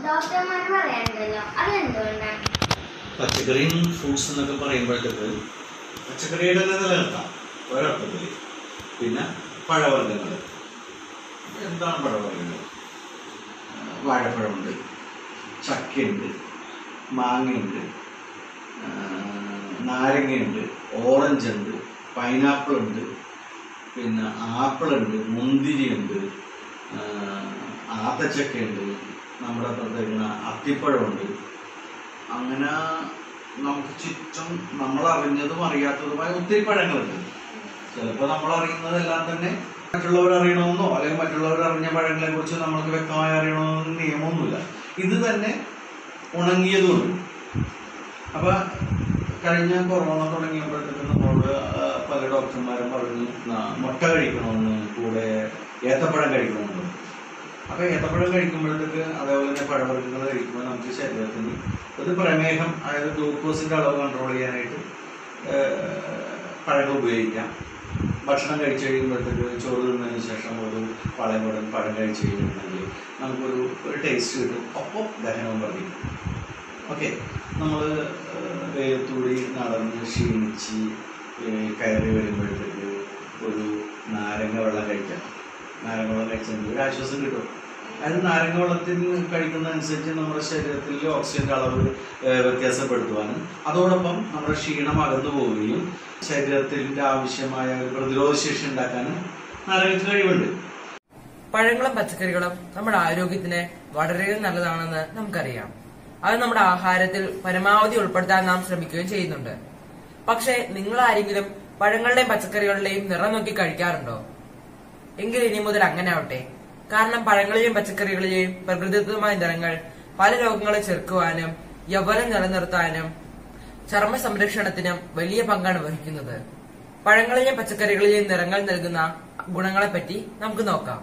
ഡോക്ടർമാർ പറയാറുണ്ടല്ലോ അതെന്തുകൊണ്ടാണ് പച്ചക്കറിയും ഫ്രൂട്ട്സ് എന്നൊക്കെ പറയുമ്പോഴത്തേക്ക് പച്ചക്കറിയുടെ തന്നെ നിലനിർത്താം ഒരർത്ഥത്തിൽ പിന്നെ പഴവർഗ്ഗങ്ങൾ എന്താണ് പഴവർഗ്ഗങ്ങൾ ആ, വാഴപ്പഴമുണ്ട് ചക്കയുണ്ട് മാങ്ങയുണ്ട് ആ, നാരങ്ങയുണ്ട് ഓറഞ്ച് ഉണ്ട് പൈനാപ്പിൾ ഉണ്ട് പിന്നെ ആപ്പിൾ ഉണ്ട് മുന്തിരിയുണ്ട് ആ, ആത്തച്ചക്കയുണ്ട് നമ്മുടെ പ്രത്യേക അത്തിപ്പഴമുണ്ട് അങ്ങനെ നമുക്ക് ചുറ്റും നമ്മൾ അറിഞ്ഞതും അറിയാത്തതുമായ ഒത്തിരി പഴങ്ങളുണ്ട് ചിലപ്പോൾ നമ്മൾ അറിയുന്നതെല്ലാം തന്നെ മറ്റുള്ളവർ അറിയണമെന്നോ അല്ലെങ്കിൽ മറ്റുള്ളവർ അറിഞ്ഞ പഴങ്ങളെ കുറിച്ച് നമ്മൾക്ക് വ്യക്തമായി അറിയണമെന്ന് നിയമമൊന്നുമില്ല ഇത് തന്നെ ഉണങ്ങിയതുകൊണ്ട് അപ്പൊ കഴിഞ്ഞ കൊറോണ തുടങ്ങിയപ്പോഴത്തേക്ക് നമ്മളോട് ആ, പല ഡോക്ടർമാരും പറഞ്ഞു "ന- മുട്ട കഴിക്കണമെന്ന് കൂടെ ഏത്തപ്പഴം കഴിക്കണമെന്ന് പറഞ്ഞു. അപ്പൊ ഏത്തപ്പഴം കഴിക്കുമ്പോഴത്തേക്ക് അതേപോലെ തന്നെ പഴവർഗ്ഗങ്ങൾ കഴിക്കുമ്പോൾ നമുക്ക് ശരീരത്തിന് ഒരു പ്രമേഹം അതായത് ഗ്ലൂക്കോസിന്റെ അളവ് കൺട്രോൾ ചെയ്യാനായിട്ട് ഏഹ്, പഴങ്ങൾ ഉപയോഗിക്കാം ഭക്ഷണം കഴിച്ചു കഴിയുമ്പോഴത്തേക്ക് ചോറ് തിന്നതിന് ശേഷം ഒരു പഴം കൂടെ പഴം കഴിച്ചു കഴിഞ്ഞിട്ടുണ്ടെങ്കിൽ നമുക്കൊരു ഒരു ടേസ്റ്റ് കിട്ടും ഒപ്പം ദഹനവും വർദ്ധിക്കും ഓക്കെ നമ്മൾ വെയിലത്തൂടി നടന്ന് ക്ഷീണിച്ച് ഏഹ്, കയറി വരുമ്പോഴത്തേക്ക് ഒരു നാരങ്ങ വെള്ളം കഴിക്കാം നാരങ്ങ വെള്ളം കഴിച്ചെങ്കിൽ ഒരു ആശ്വാസം കിട്ടും അത് നാരങ്ങ വെള്ളത്തിൽ കഴിക്കുന്നതനുസരിച്ച് നമ്മുടെ ശരീരത്തിൽ ഓക്സിജന്റെ അളവ് ഏഹ്, വ്യത്യാസപ്പെടുത്തുവാനും അതോടൊപ്പം നമ്മുടെ ക്ഷീണം അകന്നു പോവുകയും ശരീരത്തിന്റെ ആവശ്യമായ ഒരു പ്രതിരോധശേഷി ഉണ്ടാക്കാനും നാരങ്ങയ്ക്ക് കഴിവുണ്ട് പഴങ്ങളും പച്ചക്കറികളും നമ്മുടെ ആരോഗ്യത്തിന് വളരെ നല്ലതാണെന്ന് നമുക്കറിയാം അത് നമ്മുടെ ആഹാരത്തിൽ പരമാവധി ഉൾപ്പെടുത്താൻ നാം ശ്രമിക്കുകയും ചെയ്യുന്നുണ്ട് പക്ഷേ നിങ്ങൾ ആരെങ്കിലും പഴങ്ങളുടെയും പച്ചക്കറികളുടെയും നിറം നോക്കി കഴിക്കാറുണ്ടോ എങ്കിൽ ഇനി മുതൽ അങ്ങനെ ആവട്ടെ കാരണം പഴങ്ങളിലെയും പച്ചക്കറികളിലെയും പ്രകൃതിദത്തമായ നിറങ്ങൾ പല രോഗങ്ങളെ ചെറുക്കുവാനും യൗവനം നിലനിർത്താനും ചർമ്മ സംരക്ഷണത്തിനും വലിയ പങ്കാണ് വഹിക്കുന്നത് പഴങ്ങളിലെയും പച്ചക്കറികളിലെയും നിറങ്ങൾ നൽകുന്ന ഗുണങ്ങളെപ്പറ്റി നമുക്ക് നോക്കാം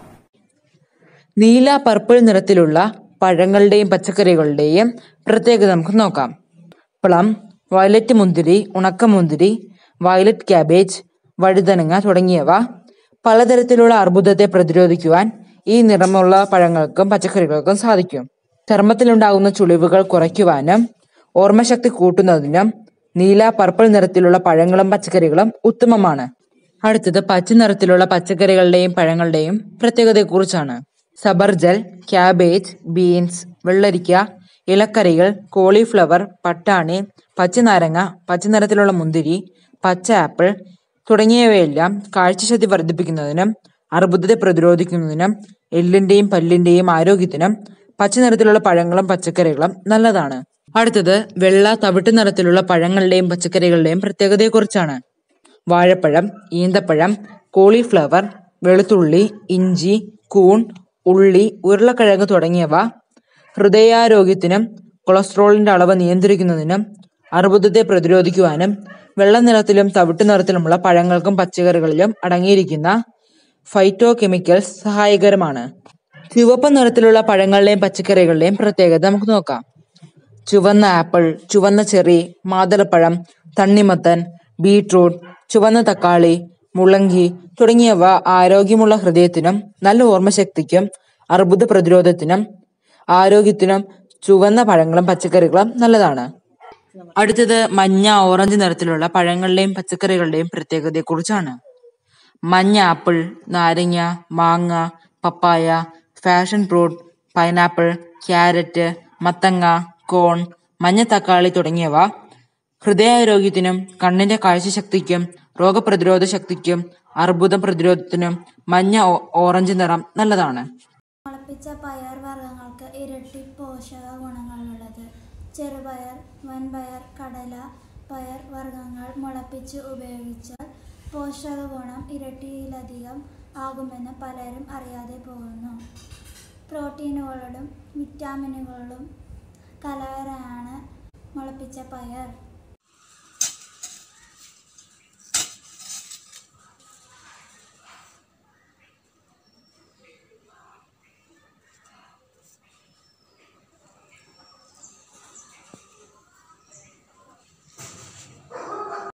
നീല പർപ്പിൾ നിറത്തിലുള്ള പഴങ്ങളുടെയും പച്ചക്കറികളുടെയും പ്രത്യേകത നമുക്ക് നോക്കാം പ്ലം വയലറ്റ് മുന്തിരി ഉണക്കമുന്തിരി വയലറ്റ് ക്യാബേജ് വഴുതനങ്ങ തുടങ്ങിയവ പലതരത്തിലുള്ള അർബുദത്തെ പ്രതിരോധിക്കുവാൻ ഈ നിറമുള്ള പഴങ്ങൾക്കും പച്ചക്കറികൾക്കും സാധിക്കും ചർമ്മത്തിലുണ്ടാകുന്ന ചുളിവുകൾ കുറയ്ക്കുവാനും ഓർമ്മശക്തി കൂട്ടുന്നതിനും നീല പർപ്പിൾ നിറത്തിലുള്ള പഴങ്ങളും പച്ചക്കറികളും ഉത്തമമാണ് അടുത്തത് പച്ച നിറത്തിലുള്ള പച്ചക്കറികളുടെയും പഴങ്ങളുടെയും പ്രത്യേകതയെക്കുറിച്ചാണ് സബർജൽ ക്യാബേജ് ബീൻസ് വെള്ളരിക്ക ഇലക്കറികൾ കോളിഫ്ലവർ പട്ടാണി പച്ചനാരങ്ങ പച്ചനിറത്തിലുള്ള മുന്തിരി പച്ച ആപ്പിൾ തുടങ്ങിയവയെല്ലാം കാഴ്ചശക്തി വർദ്ധിപ്പിക്കുന്നതിനും അർബുദത്തെ പ്രതിരോധിക്കുന്നതിനും എല്ലിന്റെയും പല്ലിന്റെയും ആരോഗ്യത്തിനും പച്ച നിറത്തിലുള്ള പഴങ്ങളും പച്ചക്കറികളും നല്ലതാണ് അടുത്തത് വെള്ള തവിട്ട് നിറത്തിലുള്ള പഴങ്ങളുടെയും പച്ചക്കറികളുടെയും പ്രത്യേകതയെക്കുറിച്ചാണ് വാഴപ്പഴം ഈന്തപ്പഴം കോളിഫ്ലവർ വെളുത്തുള്ളി ഇഞ്ചി കൂൺ ഉള്ളി ഉരുളക്കിഴങ്ങ് തുടങ്ങിയവ ഹൃദയാരോഗ്യത്തിനും കൊളസ്ട്രോളിന്റെ അളവ് നിയന്ത്രിക്കുന്നതിനും അർബുദത്തെ പ്രതിരോധിക്കുവാനും വെള്ള നിറത്തിലും തവിട്ട് നിറത്തിലുമുള്ള പഴങ്ങൾക്കും പച്ചക്കറികളിലും അടങ്ങിയിരിക്കുന്ന ഫൈറ്റോ കെമിക്കൽസ് സഹായകരമാണ് ചുവപ്പ് നിറത്തിലുള്ള പഴങ്ങളുടെയും പച്ചക്കറികളുടെയും പ്രത്യേകത നമുക്ക് നോക്കാം ചുവന്ന ആപ്പിൾ ചുവന്ന ചെറി മാതളപ്പഴം തണ്ണിമത്തൻ ബീട്രൂട്ട് ചുവന്ന തക്കാളി മുള്ളങ്കി തുടങ്ങിയവ ആരോഗ്യമുള്ള ഹൃദയത്തിനും നല്ല ഓർമ്മശക്തിക്കും അർബുദ പ്രതിരോധത്തിനും ആരോഗ്യത്തിനും ചുവന്ന പഴങ്ങളും പച്ചക്കറികളും നല്ലതാണ് അടുത്തത് മഞ്ഞ ഓറഞ്ച് നിറത്തിലുള്ള പഴങ്ങളുടെയും പച്ചക്കറികളുടെയും പ്രത്യേകതയെക്കുറിച്ചാണ് മഞ്ഞ ആപ്പിൾ നാരങ്ങ മാങ്ങ പപ്പായ ഫാഷൻ ഫ്രൂട്ട് പൈനാപ്പിൾ ക്യാരറ്റ് മത്തങ്ങ കോൺ മഞ്ഞ തക്കാളി തുടങ്ങിയവ ഹൃദയാരോഗ്യത്തിനും കണ്ണിന്റെ കാഴ്ചശക്തിക്കും രോഗപ്രതിരോധ ശക്തിക്കും അർബുദം പ്രതിരോധത്തിനും മഞ്ഞ ഓ- ഓറഞ്ച് നിറം നല്ലതാണ് മുളപ്പിച്ച പയർ വർഗ്ഗങ്ങൾക്ക് ഇരട്ടി പോഷക ഗുണങ്ങളുള്ളത് ചെറുപയർ വൻപയർ കടല പയർ വർഗ്ഗങ്ങൾ മുളപ്പിച്ച് ഉപയോഗിച്ചാൽ പോഷക ഗുണം ഇരട്ടിയിലധികം ആകുമെന്ന് പലരും അറിയാതെ പോകുന്നു പ്രോട്ടീനുകളും വിറ്റാമിനുകളും കലവറയാണ് മുളപ്പിച്ച പയർ